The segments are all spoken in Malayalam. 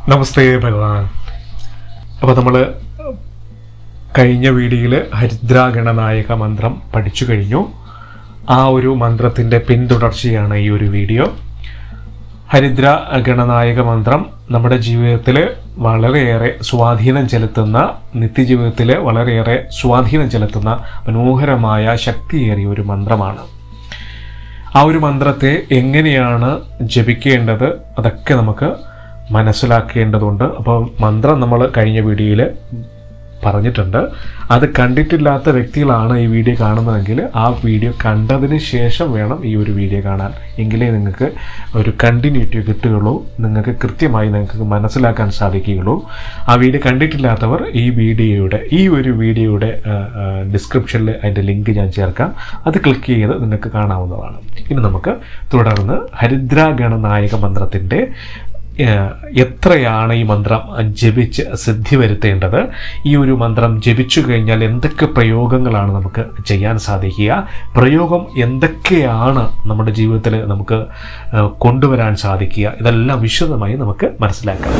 നമസ്തേ ഭഗവാൻ അപ്പോൾ നമ്മൾ കഴിഞ്ഞ വീഡിയോയിൽ ഹരിദ്രാഗണനായക മന്ത്രം പഠിച്ചു കഴിഞ്ഞു ആ ഒരു മന്ത്രത്തിൻ്റെ പിന്തുടർച്ചയാണ് ഈ ഒരു വീഡിയോ ഹരിദ്ര ഗണനായക മന്ത്രം നമ്മുടെ ജീവിതത്തിൽ വളരെയേറെ സ്വാധീനം ചെലുത്തുന്ന നിത്യജീവിതത്തിൽ വളരെയേറെ സ്വാധീനം ചെലുത്തുന്ന മനോഹരമായ ശക്തിയേറിയ ഒരു മന്ത്രമാണ് ആ ഒരു മന്ത്രത്തെ എങ്ങനെയാണ് ജപിക്കേണ്ടത് അതൊക്കെ നമുക്ക് മനസ്സിലാക്കേണ്ടതുണ്ട് അപ്പോൾ മന്ത്രം നമ്മൾ കഴിഞ്ഞ വീഡിയോയിൽ പറഞ്ഞിട്ടുണ്ട് അത് കണ്ടിട്ടില്ലാത്ത വ്യക്തികളാണ് ഈ വീഡിയോ കാണുന്നതെങ്കിൽ ആ വീഡിയോ കണ്ടതിന് ശേഷം വേണം ഈ ഒരു വീഡിയോ കാണാൻ എങ്കിലേ നിങ്ങൾക്ക് ഒരു കണ്ടിന്യൂറ്റി കിട്ടുകയുള്ളൂ നിങ്ങൾക്ക് കൃത്യമായി നിങ്ങൾക്ക് മനസ്സിലാക്കാൻ സാധിക്കുകയുള്ളൂ ആ വീഡിയോ കണ്ടിട്ടില്ലാത്തവർ ഈ വീഡിയോയുടെ ഈ ഒരു വീഡിയോയുടെ ഡിസ്ക്രിപ്ഷനിൽ അതിൻ്റെ ലിങ്ക് ഞാൻ ചേർക്കാം അത് ക്ലിക്ക് ചെയ്ത് നിങ്ങൾക്ക് കാണാവുന്നതാണ് ഇനി നമുക്ക് തുടർന്ന് ഹരിദ്രാഗണനായക മന്ത്രത്തിൻ്റെ ഏഹ് എത്രയാണ് ഈ മന്ത്രം ജപിച്ച് സിദ്ധി വരുത്തേണ്ടത് ഈ ഒരു മന്ത്രം ജപിച്ചു കഴിഞ്ഞാൽ എന്തൊക്കെ പ്രയോഗങ്ങളാണ് നമുക്ക് ചെയ്യാൻ സാധിക്കുക പ്രയോഗം എന്തൊക്കെയാണ് നമ്മുടെ ജീവിതത്തിൽ നമുക്ക് ഏഹ് കൊണ്ടുവരാൻ സാധിക്കുക ഇതെല്ലാം വിശദമായി നമുക്ക് മനസ്സിലാക്കാം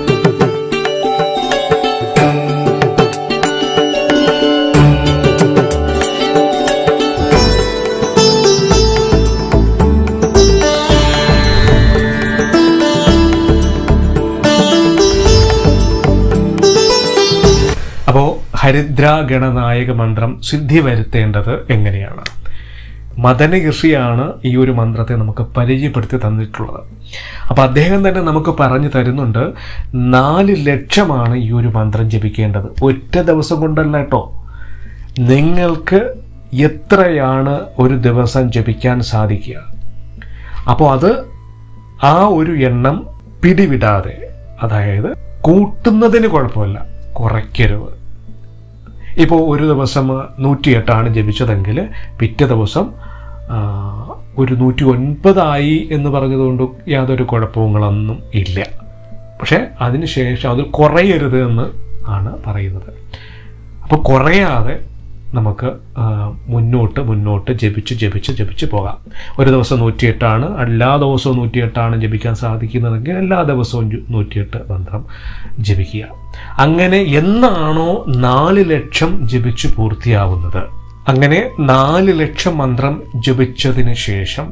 അപ്പോൾ ഹരിദ്ര ഗണനായക മന്ത്രം സിദ്ധി വരുത്തേണ്ടത് എങ്ങനെയാണ് മദന ഋഷിയാണ് ഈ ഒരു മന്ത്രത്തെ നമുക്ക് പരിചയപ്പെടുത്തി തന്നിട്ടുള്ളത് അപ്പോൾ അദ്ദേഹം തന്നെ നമുക്ക് പറഞ്ഞു തരുന്നുണ്ട് നാല് ലക്ഷമാണ് ഈ ഒരു മന്ത്രം ജപിക്കേണ്ടത് ഒറ്റ ദിവസം കൊണ്ടല്ല കേട്ടോ നിങ്ങൾക്ക് എത്രയാണ് ഒരു ദിവസം ജപിക്കാൻ സാധിക്കുക അപ്പോൾ അത് ആ ഒരു എണ്ണം പിടിവിടാതെ അതായത് കൂട്ടുന്നതിന് കുഴപ്പമില്ല കുറയ്ക്കരുത് ഇപ്പോൾ ഒരു ദിവസം നൂറ്റിയെട്ടാണ് ജപിച്ചതെങ്കിൽ പിറ്റേ ദിവസം ആ, ഒരു നൂറ്റി ഒൻപതായി എന്ന് പറഞ്ഞതുകൊണ്ട് യാതൊരു കുഴപ്പങ്ങളൊന്നും ഇല്ല പക്ഷേ അതിന് ശേഷം അത് കുറയരുത് എന്ന് ആണ് പറയുന്നത് അപ്പോൾ കുറയാതെ നമുക്ക് ആ, മുന്നോട്ട് മുന്നോട്ട് ജപിച്ച് ജപിച്ച് ജപിച്ച് പോകാം ഒരു ദിവസം നൂറ്റിയെട്ടാണ് എല്ലാ ദിവസവും നൂറ്റിയെട്ടാണ് ജപിക്കാൻ സാധിക്കുന്നതെങ്കിൽ എല്ലാ ദിവസവും ജു- നൂറ്റിയെട്ട് മന്ത്രം ജപിക്കുക അങ്ങനെ എന്നാണോ നാല് ലക്ഷം ജപിച്ച് പൂർത്തിയാവുന്നത് അങ്ങനെ നാല് ലക്ഷം മന്ത്രം ജപിച്ചതിന് ശേഷം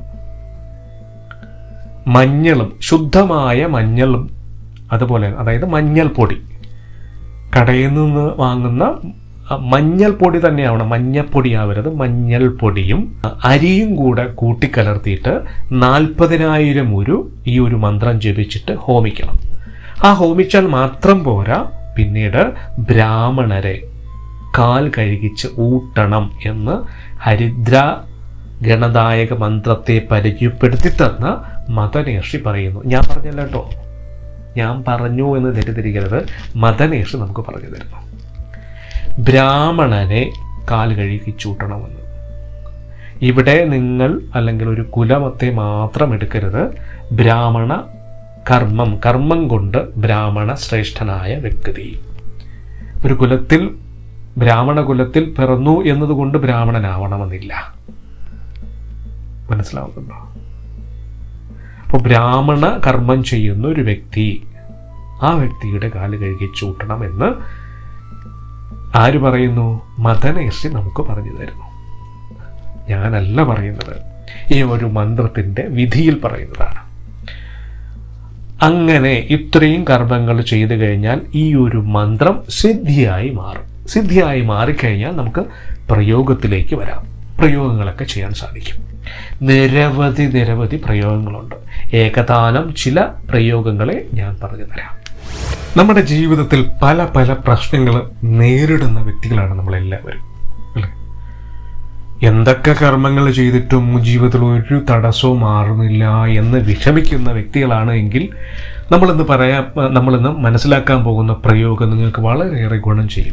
മഞ്ഞളും ശുദ്ധമായ മഞ്ഞളും അതുപോലെ അതായത് മഞ്ഞൾപ്പൊടി കടയിൽ നിന്ന് വാങ്ങുന്ന അ, മഞ്ഞൾപ്പൊടി തന്നെയാവണം മഞ്ഞപ്പൊടി ആവരുത് മഞ്ഞൾപ്പൊടിയും അ, അരിയും കൂടെ കൂട്ടിക്കലർത്തിയിട്ട് നാൽപ്പതിനായിരം ഉരു ഈ ഒരു മന്ത്രം ജപിച്ചിട്ട് ഹോമിക്കണം ആ ഹോമിച്ചാൽ മാത്രം പോരാ പിന്നീട് ബ്രാഹ്മണരെ കാൽ കഴുകിച്ച് ഊട്ടണം എന്ന് ഹരിദ്ര ഗണദായക മന്ത്രത്തെ പരിചയപ്പെടുത്തി തന്ന മതനേഷി പറയുന്നു ഞാൻ പറഞ്ഞല്ലോ കേട്ടോ ഞാൻ പറഞ്ഞു എന്ന് തെറ്റിദ്ധരിക്കരുത് മതനേഷ് നമുക്ക് പറഞ്ഞു തരുന്നു ബ്രാഹ്മണനെ കാൽ കഴുകി ചൂട്ടണമെന്ന് ഇവിടെ നിങ്ങൾ അല്ലെങ്കിൽ ഒരു കുലമത്തെ മാത്രം എടുക്കരുത് ബ്രാഹ്മണ കർമ്മം കർമ്മം കൊണ്ട് ബ്രാഹ്മണ ശ്രേഷ്ഠനായ വ്യക്തി ഒരു കുലത്തിൽ ബ്രാഹ്മണ കുലത്തിൽ പിറന്നു എന്നതുകൊണ്ട് ബ്രാഹ്മണനാവണമെന്നില്ല മനസ്സിലാവുന്നുണ്ടോ അപ്പോൾ ബ്രാഹ്മണ കർമ്മം ചെയ്യുന്ന ഒരു വ്യക്തി ആ വ്യക്തിയുടെ കാല് കഴുകി ചൂട്ടണം എന്ന് ആര് പറയുന്നു മദനേഷി നമുക്ക് പറഞ്ഞു തരുന്നു ഞാനല്ല പറയുന്നത് ഈ ഒരു മന്ത്രത്തിൻ്റെ വിധിയിൽ പറയുന്നതാണ് അങ്ങനെ ഇത്രയും കർമ്മങ്ങൾ ചെയ്തു കഴിഞ്ഞാൽ ഈ ഒരു മന്ത്രം സിദ്ധിയായി മാറും സിദ്ധിയായി മാറിക്കഴിഞ്ഞാൽ നമുക്ക് പ്രയോഗത്തിലേക്ക് വരാം പ്രയോഗങ്ങളൊക്കെ ചെയ്യാൻ സാധിക്കും നിരവധി നിരവധി പ്രയോഗങ്ങളുണ്ട് ഏകദാനം ചില പ്രയോഗങ്ങളെ ഞാൻ പറഞ്ഞു തരാം നമ്മുടെ ജീവിതത്തിൽ പല പല പ്രശ്നങ്ങൾ നേരിടുന്ന വ്യക്തികളാണ് നമ്മളെല്ലാവരും അല്ലേ എന്തൊക്കെ കർമ്മങ്ങൾ ചെയ്തിട്ടും ജീവിതത്തിൽ ഒരു തടസ്സവും മാറുന്നില്ല എന്ന് വിഷമിക്കുന്ന വ്യക്തികളാണ് എങ്കിൽ നമ്മളിന്ന് പറയാ നമ്മളിന്ന് മനസ്സിലാക്കാൻ പോകുന്ന പ്രയോഗം നിങ്ങൾക്ക് വളരെയേറെ ഗുണം ചെയ്യും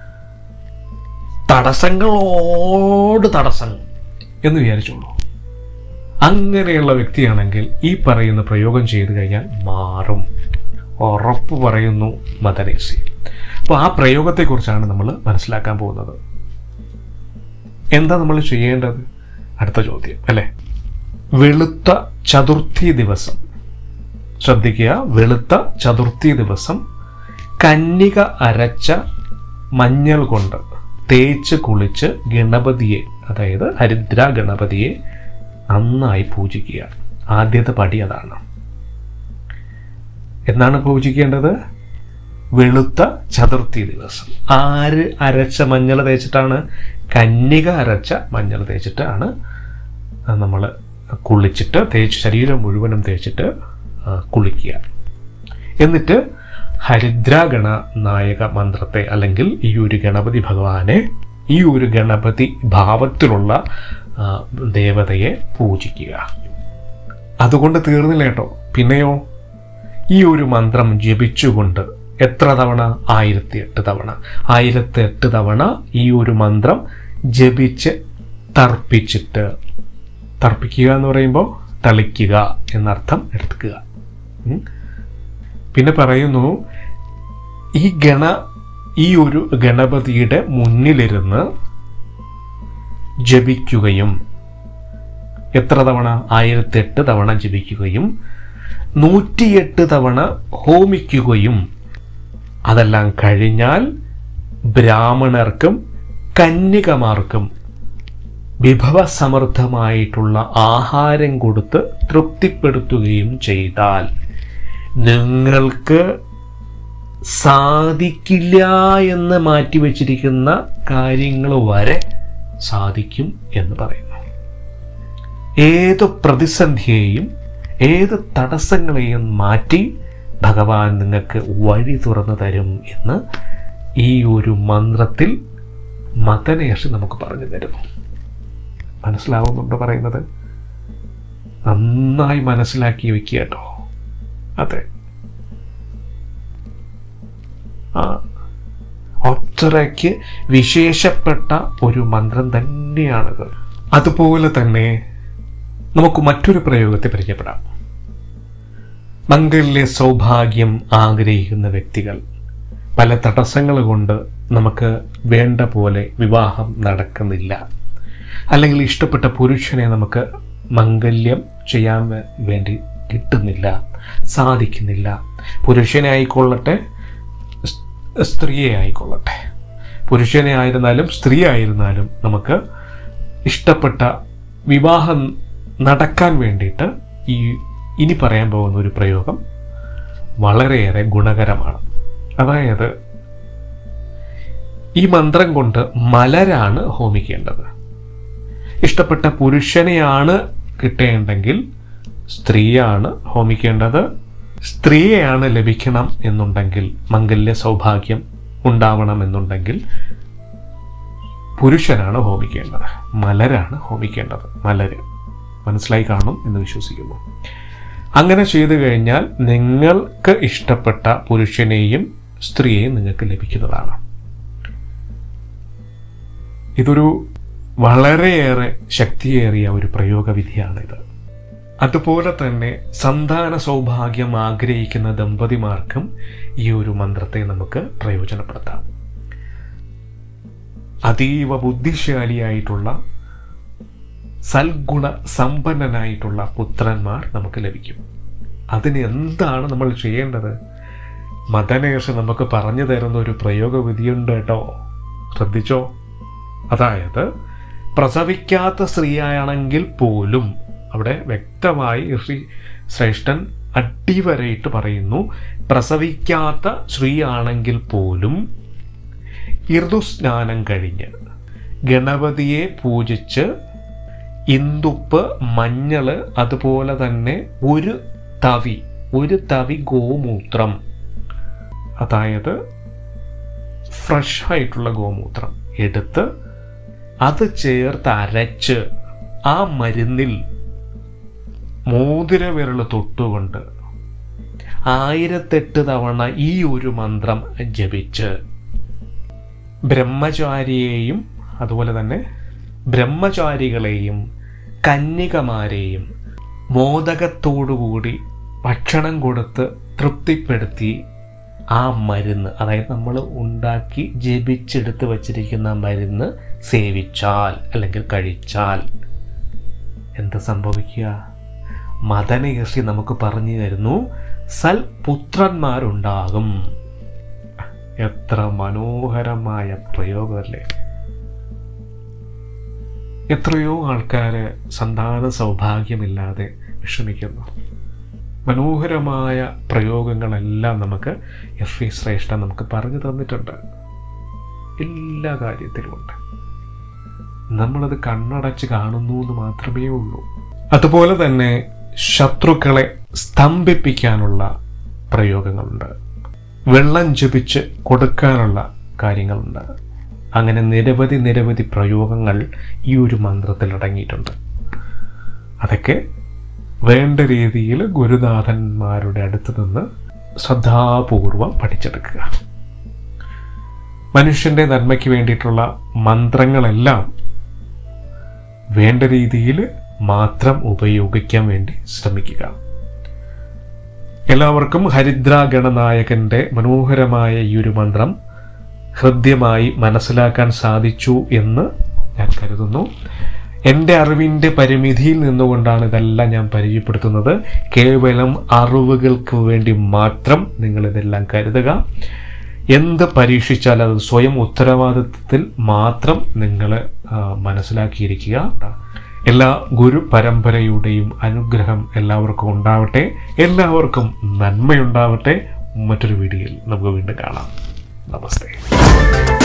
തടസ്സങ്ങളോട് തടസ്സങ്ങൾ എന്ന് വിചാരിച്ചോളൂ അങ്ങനെയുള്ള വ്യക്തിയാണെങ്കിൽ ഈ പറയുന്ന പ്രയോഗം ചെയ്തു കഴിഞ്ഞാൽ മാറും ഉറപ്പ് പറയുന്നു മദനേസി അപ്പോൾ ആ പ്രയോഗത്തെക്കുറിച്ചാണ് നമ്മൾ മനസ്സിലാക്കാൻ പോകുന്നത് എന്താ നമ്മൾ ചെയ്യേണ്ടത് അടുത്ത ചോദ്യം അല്ലേ വെളുത്ത ചതുർത്ഥി ദിവസം ശ്രദ്ധിക്കുക വെളുത്ത ചതുർത്ഥി ദിവസം കന്നിക അരച്ച മഞ്ഞൾ കൊണ്ട് തേച്ച് കുളിച്ച് ഗണപതിയെ അതായത് ഹരിദ്ര ഗണപതിയെ നന്നായി പൂജിക്കുക ആദ്യത്തെ പടി അതാണ് എന്നാണ് പൂജിക്കേണ്ടത് വെളുത്ത ചതുർത്ഥി ദിവസം ആര് അരച്ച മഞ്ഞൾ തേച്ചിട്ടാണ് കന്യക അരച്ച മഞ്ഞൾ തേച്ചിട്ടാണ് നമ്മൾ കുളിച്ചിട്ട് തേച്ച് ശരീരം മുഴുവനും തേച്ചിട്ട് ആ, കുളിക്കുക എന്നിട്ട് ഹരിദ്രാഗണ നായക മന്ത്രത്തെ അല്ലെങ്കിൽ ഈ ഒരു ഗണപതി ഭഗവാനെ ഈ ഒരു ഗണപതി ഭാവത്തിലുള്ള ആ, ദേവതയെ പൂജിക്കുക അതുകൊണ്ട് തീർന്നില്ല കേട്ടോ പിന്നെയോ ഈ ഒരു മന്ത്രം ജപിച്ചുകൊണ്ട് എത്ര തവണ ആയിരത്തി എട്ട് തവണ ആയിരത്തി എട്ട് തവണ ഈ ഒരു മന്ത്രം ജപിച്ച് തർപ്പിച്ചിട്ട് തർപ്പിക്കുക എന്ന് പറയുമ്പോൾ തളിക്കുക എന്നർത്ഥം എടുക്കുക ഉം. പിന്നെ പറയുന്നു ഈ ഗണ ഈ ഒരു ഗണപതിയുടെ മുന്നിലിരുന്ന് ജപിക്കുകയും എത്ര തവണ ആയിരത്തെട്ട് തവണ ജപിക്കുകയും നൂറ്റിയെട്ട് തവണ ഹോമിക്കുകയും അതെല്ലാം കഴിഞ്ഞാൽ ബ്രാഹ്മണർക്കും കന്യകമാർക്കും വിഭവസമൃദ്ധമായിട്ടുള്ള ആഹാരം കൊടുത്ത് തൃപ്തിപ്പെടുത്തുകയും ചെയ്താൽ നിങ്ങൾക്ക് സാധിക്കില്ല എന്ന് മാറ്റിവെച്ചിരിക്കുന്ന കാര്യങ്ങൾ വരെ സാധിക്കും എന്ന് പറയുന്നു ഏത് പ്രതിസന്ധിയെയും ഏത് തടസ്സങ്ങളെയും മാറ്റി ഭഗവാൻ നിങ്ങൾക്ക് വഴി തുറന്നു തരും എന്ന് ഈ ഒരു മന്ത്രത്തിൽ മതനേഷ് നമുക്ക് പറഞ്ഞു തരുന്നു മനസ്സിലാവുന്നുണ്ടോ പറയുന്നത് നന്നായി മനസ്സിലാക്കി വെക്കുക കേട്ടോ അതെ ആ അത്രയ്ക്ക് വിശേഷപ്പെട്ട ഒരു മന്ത്രം തന്നെയാണിത് അതുപോലെ തന്നെ നമുക്ക് മറ്റൊരു പ്രയോഗത്തെ പരിചയപ്പെടാം മംഗല്യ സൗഭാഗ്യം ആഗ്രഹിക്കുന്ന വ്യക്തികൾ പല തടസ്സങ്ങൾ കൊണ്ട് നമുക്ക് വേണ്ട പോലെ വിവാഹം നടക്കുന്നില്ല അല്ലെങ്കിൽ ഇഷ്ടപ്പെട്ട പുരുഷനെ നമുക്ക് മംഗല്യം ചെയ്യാൻ വേ- വേണ്ടി കിട്ടുന്നില്ല സാധിക്കുന്നില്ല പുരുഷനെ ആയിക്കൊള്ളട്ടെ സ്- സ്ത്രീയെ ആയിക്കൊള്ളട്ടെ പുരുഷനെ ആയിരുന്നാലും സ്ത്രീ ആയിരുന്നാലും നമുക്ക് ഇഷ്ടപ്പെട്ട വിവാഹം നടക്കാൻ വേണ്ടിയിട്ട് ഈ ഇനി പറയാൻ പോകുന്ന ഒരു പ്രയോഗം വളരെയേറെ ഗുണകരമാണ് അതായത് ഈ മന്ത്രം കൊണ്ട് മലരാണ് ഹോമിക്കേണ്ടത് ഇഷ്ടപ്പെട്ട പുരുഷനെയാണ് കിട്ടേണ്ടെങ്കിൽ സ്ത്രീയാണ് ഹോമിക്കേണ്ടത് സ്ത്രീയെയാണ് ലഭിക്കണം എന്നുണ്ടെങ്കിൽ മംഗല്യ സൗഭാഗ്യം ഉണ്ടാവണം എന്നുണ്ടെങ്കിൽ പുരുഷനാണ് ഹോമിക്കേണ്ടത് മലരാണ് ഹോമിക്കേണ്ടത് മലര് മനസ്സിലായി കാണും എന്ന് വിശ്വസിക്കുന്നു അങ്ങനെ ചെയ്തു കഴിഞ്ഞാൽ നിങ്ങൾക്ക് ഇഷ്ടപ്പെട്ട പുരുഷനെയും സ്ത്രീയെയും നിങ്ങൾക്ക് ലഭിക്കുന്നതാണ് ഇതൊരു വളരെയേറെ ശക്തിയേറിയ ഒരു പ്രയോഗവിധിയാണിത് അതുപോലെ തന്നെ സന്താന സൗഭാഗ്യം ആഗ്രഹിക്കുന്ന ദമ്പതിമാർക്കും ഈ ഒരു മന്ത്രത്തെ നമുക്ക് പ്രയോജനപ്പെടുത്താം അതീവ ബുദ്ധിശാലിയായിട്ടുള്ള സൽഗുണ സമ്പന്നനായിട്ടുള്ള പുത്രന്മാർ നമുക്ക് ലഭിക്കും അതിന് എന്താണ് നമ്മൾ ചെയ്യേണ്ടത് മദനേഷ് നമുക്ക് പറഞ്ഞു തരുന്ന ഒരു പ്രയോഗവിധിയുണ്ട് കേട്ടോ ശ്രദ്ധിച്ചോ അതായത് പ്രസവിക്കാത്ത സ്ത്രീയാണെങ്കിൽ പോലും അവിടെ വ്യക്തമായി ഋഷി ശ്രേഷ്ഠൻ അടിവരയിട്ട് പറയുന്നു പ്രസവിക്കാത്ത സ്ത്രീയാണെങ്കിൽ പോലും ഋതുസ്നാനം കഴിഞ്ഞ് ഗണപതിയെ പൂജിച്ച് ഇന്ദുപ്പ് മഞ്ഞള് അതുപോലെ തന്നെ ഒരു തവി ഒരു തവി ഗോമൂത്രം അതായത് ഫ്രഷ് ആയിട്ടുള്ള ഗോമൂത്രം എടുത്ത് അത് ചേർത്ത് അരച്ച് ആ മരുന്നിൽ മോതിരവിരൽ തൊട്ടുകൊണ്ട് ആയിരത്തെട്ട് തവണ ഈ ഒരു മന്ത്രം ജപിച്ച് ബ്രഹ്മചാരിയെയും അതുപോലെ തന്നെ ബ്രഹ്മചാരികളെയും കന്യകമാരെയും മോദകത്തോടുകൂടി ഭക്ഷണം കൊടുത്ത് തൃപ്തിപ്പെടുത്തി ആ മരുന്ന് അതായത് നമ്മൾ ഉണ്ടാക്കി ജപിച്ചെടുത്ത് വച്ചിരിക്കുന്ന മരുന്ന് സേവിച്ചാൽ അല്ലെങ്കിൽ കഴിച്ചാൽ എന്ത് സംഭവിക്കുക മദനയർഷി നമുക്ക് പറഞ്ഞു തരുന്നു സൽപുത്രന്മാരുണ്ടാകും എത്ര മനോഹരമായ പ്രയോഗമല്ലേ എത്രയോ ആൾക്കാർ സന്താന സൗഭാഗ്യമില്ലാതെ വിഷമിക്കുന്നു മനോഹരമായ പ്രയോഗങ്ങളെല്ലാം നമുക്ക് എഫ് ഇ ശ്രേഷ്ഠ നമുക്ക് പറഞ്ഞു തന്നിട്ടുണ്ട് എല്ലാ കാര്യത്തിലുമുണ്ട് നമ്മളത് കണ്ണടച്ച് കാണുന്നു എന്ന് മാത്രമേ ഉള്ളൂ അതുപോലെ തന്നെ ശത്രുക്കളെ സ്തംഭിപ്പിക്കാനുള്ള പ്രയോഗങ്ങളുണ്ട് വെള്ളം ജപിച്ച് കൊടുക്കാനുള്ള കാര്യങ്ങളുണ്ട് അങ്ങനെ നിരവധി നിരവധി പ്രയോഗങ്ങൾ ഈ ഒരു മന്ത്രത്തിൽ അടങ്ങിയിട്ടുണ്ട് അതൊക്കെ വേണ്ട രീതിയിൽ ഗുരുനാഥന്മാരുടെ അടുത്ത് നിന്ന് ശ്രദ്ധാപൂർവം പഠിച്ചെടുക്കുക മനുഷ്യന്റെ നന്മയ്ക്ക് വേണ്ടിയിട്ടുള്ള മന്ത്രങ്ങളെല്ലാം വേണ്ട രീതിയിൽ മാത്രം ഉപയോഗിക്കാൻ വേണ്ടി ശ്രമിക്കുക എല്ലാവർക്കും ഹരിദ്ര ഗണനായകന്റെ മനോഹരമായ ഈ ഒരു മന്ത്രം ഹൃദ്യമായി മനസ്സിലാക്കാൻ സാധിച്ചു എന്ന് ഞാൻ കരുതുന്നു എൻ്റെ അറിവിൻ്റെ പരിമിതിയിൽ നിന്നുകൊണ്ടാണ് ഇതെല്ലാം ഞാൻ പരിചയപ്പെടുത്തുന്നത് കേവലം അറിവുകൾക്ക് വേണ്ടി മാത്രം നിങ്ങൾ ഇതെല്ലാം കരുതുക എന്ത് പരീക്ഷിച്ചാൽ അത് സ്വയം ഉത്തരവാദിത്വത്തിൽ മാത്രം നിങ്ങൾ മനസ്സിലാക്കിയിരിക്കുക എല്ലാ ഗുരു പരമ്പരയുടെയും അനുഗ്രഹം എല്ലാവർക്കും ഉണ്ടാവട്ടെ എല്ലാവർക്കും നന്മയുണ്ടാവട്ടെ മറ്റൊരു വീഡിയോയിൽ നമുക്ക് വീണ്ടും കാണാം നമസ്തേ